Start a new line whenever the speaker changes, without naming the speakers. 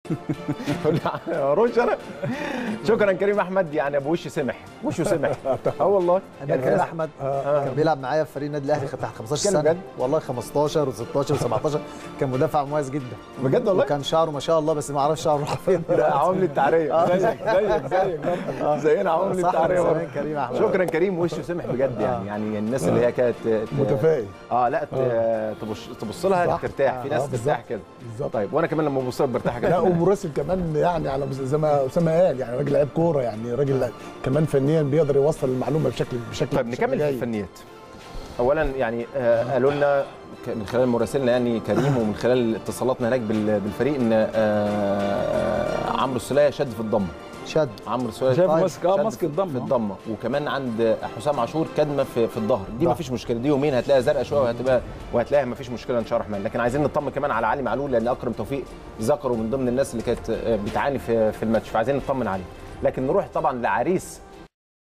رش انا شكرا كريم احمد يعني ابو وش سمح وشه سمح اه والله
يعني كريم احمد كان بيلعب معايا في فريق النادي الاهلي تحت 15
كان
سنه
بجد؟
والله 15 و16 و17 كان مدافع مميز جدا
بجد والله
وكان شعره ما شاء الله بس ما اعرفش شعره راح فين
ده
دلوقتي.
عوامل التعريه زيك زيك زيك برضه. زينا عوامل
صح،
التعريه
من
برضه.
زمان كريم أحمد.
شكرا كريم وشه سمح بجد يعني يعني الناس اللي هي كانت ت-
متفائل.
اه لا ت- تبص تبص لها
صح.
ترتاح في
آه،
ناس
بالظبط.
ترتاح كده
بالظبط.
طيب وانا كمان لما ببص لك برتاح
لا
كده
ومراسل كمان يعني على زي ما اسامه قال يعني راجل لعيب كوره يعني راجل كمان فنيا بيقدر يوصل المعلومه بشكل بشكل
طيب
بشكل
نكمل في
جيد.
الفنيات اولا يعني آه، قالوا لنا ك- من خلال مراسلنا يعني كريم ومن خلال اتصالاتنا هناك بال- بالفريق ان آه، آه، عمرو السوليه شد في الضمه
شد
عمرو السوليه
شايف
طيب
ماسك- آه،
شد
ماسك
في-
الضمة.
في الضمه وكمان عند حسام عاشور كدمه في, في الظهر دي
ظهر.
ما فيش مشكله دي يومين هتلاقيها زرقاء شويه وهتبقى وهتلاقيها ما فيش مشكله ان شاء الله الرحمن لكن عايزين نطمن كمان على علي معلول لان اكرم توفيق ذكره من ضمن الناس اللي كانت آه، بتعاني في في الماتش فعايزين نطمن عليه لكن نروح طبعا لعريس